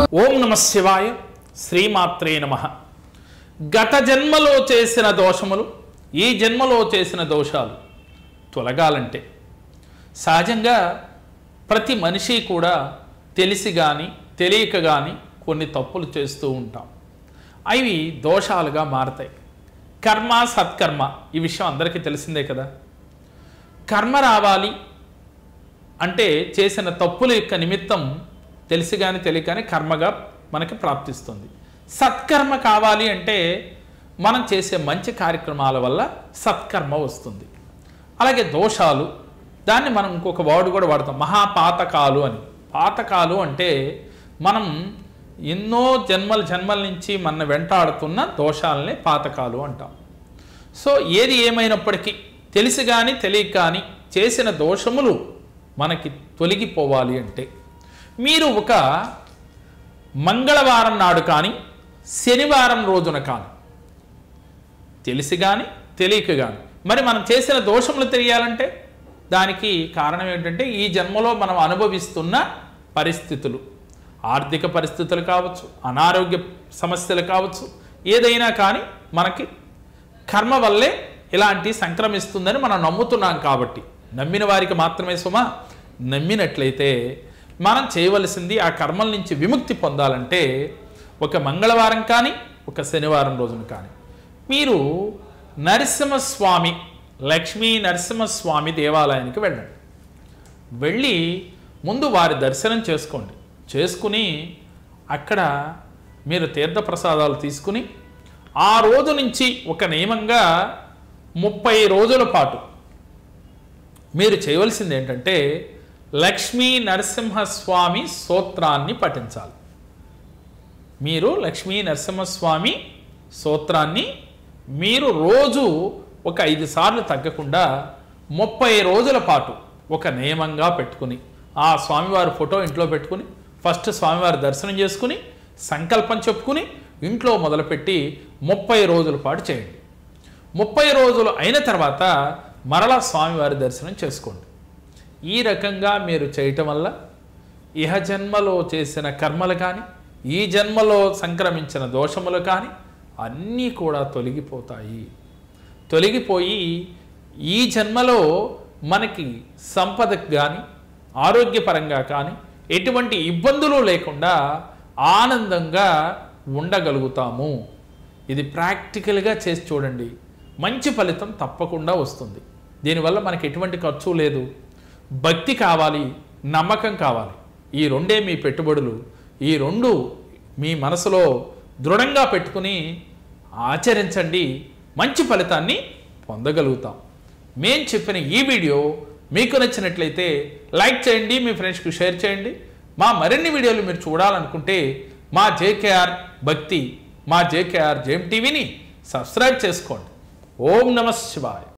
ఓం నమ శివాయ శ్రీమాత్రే నమ గత జన్మలో చేసిన దోషములు ఈ జన్మలో చేసిన దోషాలు తొలగాలంటే సహజంగా ప్రతి మనిషి కూడా తెలిసి కానీ తెలియక కానీ కొన్ని తప్పులు చేస్తూ ఉంటాం అవి దోషాలుగా మారతాయి కర్మ సత్కర్మ ఈ విషయం అందరికీ తెలిసిందే కదా కర్మ రావాలి అంటే చేసిన తప్పుల యొక్క నిమిత్తం తెలిసి కానీ తెలియక కానీ కర్మగా మనకి ప్రాప్తిస్తుంది సత్కర్మ కావాలి అంటే మనం చేసే మంచి కార్యక్రమాల వల్ల సత్కర్మ వస్తుంది అలాగే దోషాలు దాన్ని మనం ఇంకొక వర్డ్ కూడా వాడతాం మహాపాతకాలు అని పాతకాలు అంటే మనం ఎన్నో జన్మల జన్మల నుంచి మన వెంటాడుతున్న దోషాలనే పాతకాలు అంటాం సో ఏది ఏమైనప్పటికీ తెలిసి కానీ తెలియక కానీ చేసిన దోషములు మనకి తొలగిపోవాలి అంటే మీరు ఒక మంగళవారం నాడు కానీ శనివారం రోజున కానీ తెలిసి కానీ తెలియక కానీ మరి మనం చేసిన దోషములు తెలియాలంటే దానికి కారణం ఏంటంటే ఈ జన్మలో మనం అనుభవిస్తున్న పరిస్థితులు ఆర్థిక పరిస్థితులు కావచ్చు అనారోగ్య సమస్యలు కావచ్చు ఏదైనా కానీ మనకి కర్మ వల్లే ఇలాంటి సంక్రమిస్తుందని మనం నమ్ముతున్నాం కాబట్టి నమ్మిన వారికి మాత్రమే సుమా నమ్మినట్లయితే మనం చేయవలసింది ఆ కర్మల నుంచి విముక్తి పొందాలంటే ఒక మంగళవారం కానీ ఒక శనివారం రోజున కానీ మీరు నరసింహస్వామి లక్ష్మీ నరసింహస్వామి దేవాలయానికి వెళ్ళండి వెళ్ళి ముందు వారి దర్శనం చేసుకోండి చేసుకుని అక్కడ మీరు తీర్థప్రసాదాలు తీసుకుని ఆ రోజు నుంచి ఒక నియమంగా ముప్పై రోజుల పాటు మీరు చేయవలసింది ఏంటంటే లక్ష్మీ నరసింహస్వామి స్తోత్రాన్ని పఠించాలి మీరు లక్ష్మీ నరసింహస్వామి స్తోత్రాన్ని మీరు రోజు ఒక ఐదు సార్లు తగ్గకుండా ముప్పై రోజుల పాటు ఒక నియమంగా పెట్టుకుని ఆ స్వామివారి ఫోటో ఇంట్లో పెట్టుకుని ఫస్ట్ స్వామివారి దర్శనం చేసుకుని సంకల్పం చెప్పుకుని ఇంట్లో మొదలుపెట్టి ముప్పై రోజుల పాటు చేయండి ముప్పై రోజులు అయిన తర్వాత మరలా స్వామివారి దర్శనం చేసుకోండి ఈ రకంగా మీరు చేయటం వల్ల ఇహ జన్మలో చేసిన కర్మలు కానీ ఈ జన్మలో సంక్రమించిన దోషములు కానీ అన్నీ కూడా తొలగిపోతాయి తొలగిపోయి ఈ జన్మలో మనకి సంపదకు కానీ ఆరోగ్యపరంగా కానీ ఎటువంటి ఇబ్బందులు లేకుండా ఆనందంగా ఉండగలుగుతాము ఇది ప్రాక్టికల్గా చేసి చూడండి మంచి ఫలితం తప్పకుండా వస్తుంది దీనివల్ల మనకి ఎటువంటి ఖర్చు లేదు భక్తి కావాలి నమ్మకం కావాలి ఈ రెండే మీ పెట్టుబడులు ఈ రెండు మీ మనసులో దృఢంగా పెట్టుకుని ఆచరించండి మంచి ఫలితాన్ని పొందగలుగుతాం మేం చెప్పిన ఈ వీడియో మీకు నచ్చినట్లయితే లైక్ చేయండి మీ ఫ్రెండ్స్కి షేర్ చేయండి మా మరిన్ని వీడియోలు మీరు చూడాలనుకుంటే మా జేకేఆర్ భక్తి మా జేకేఆర్ జేఎం టీవీని సబ్స్క్రైబ్ చేసుకోండి ఓం నమ శివాయ